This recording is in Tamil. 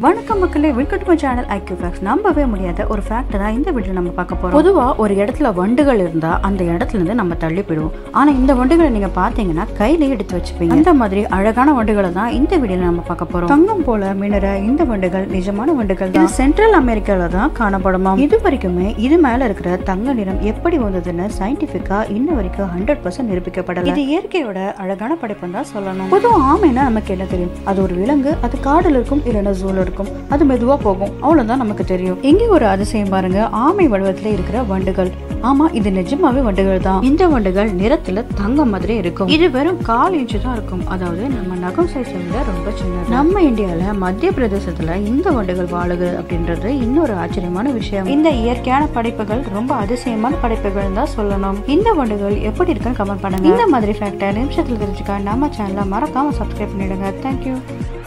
வணக்கம் மக்களே welcome to channel IQ facts நம்பவே முடியாத ஒரு ஃபேக்ட் தான் இந்த வீடியோ நம்ம பார்க்க போறோம் பொதுவா ஒரு இடத்துல வண்டுகள் இருந்தா அந்த இடத்துல இருந்து நம்ம தள்ளி போயிடுவோம் ஆனா இந்த வண்டுகளை நீங்க பாத்தீங்கன்னா கையில எடுத்து வச்சுப்பீங்க அந்த மாதிரி அழகான வண்டுகளை தான் இந்த வீடியோல நம்ம பார்க்க போறோம் தங்கம் போல மினற இந்த வண்டுகள் நிஜமான வண்டுகள் தான் சென்ட்ரல் அமெரிக்கால தான் காணப்படுமா இது வரைக்குமே இது மேல இருக்கிற தங்க நிறம் எப்படி வந்ததுன்னு சயின்டிபிக்கா இன்ன வரைக்கும் ஹண்ட்ரட் பர்சன்ட் நிரூபிக்கப்படல இது இயற்கையோட அழகான படைப்புன்னு தான் சொல்லணும் பொதுவா ஆமைன்னா நமக்கு என்ன தெரியும் அது ஒரு விலங்கு அது காடுல இருக்கும் இல்லைன்னா ஜூல இருக்கும் அது மெதுவா போகும் அவ்வளவுதான் நமக்கு தெரியும் இங்கே ஒரு அதிசயம் பாருங்க ஆமை வடிவத்துல இருக்கிற வண்டுகள் ஆமா இது நிஜமாவே வண்டுகள் தான் இந்த வண்டுகள் நிறத்துல தங்கம் மாதிரி இருக்கும் இது வெறும் கால் இன்ச்சு தான் இருக்கும் அதாவது நம்ம நகம் சைஸ்ல விட ரொம்ப சின்னது நம்ம இந்தியால மத்திய பிரதேசத்துல இந்த வண்டுகள் வாழுது அப்படின்றது இன்னொரு ஆச்சரியமான விஷயம் இந்த இயற்கையான படைப்புகள் ரொம்ப அதிசயமான படைப்புகள் தான் சொல்லணும் இந்த வண்டுகள் எப்படி இருக்குன்னு கமெண்ட் பண்ணுங்க இந்த மாதிரி ஃபேக்டர் நிமிஷத்துல தெரிஞ்சுக்க நம்ம சேனலை மறக்காம சப்ஸ்கிரைப் பண்ணிடுங்க தேங்க்யூ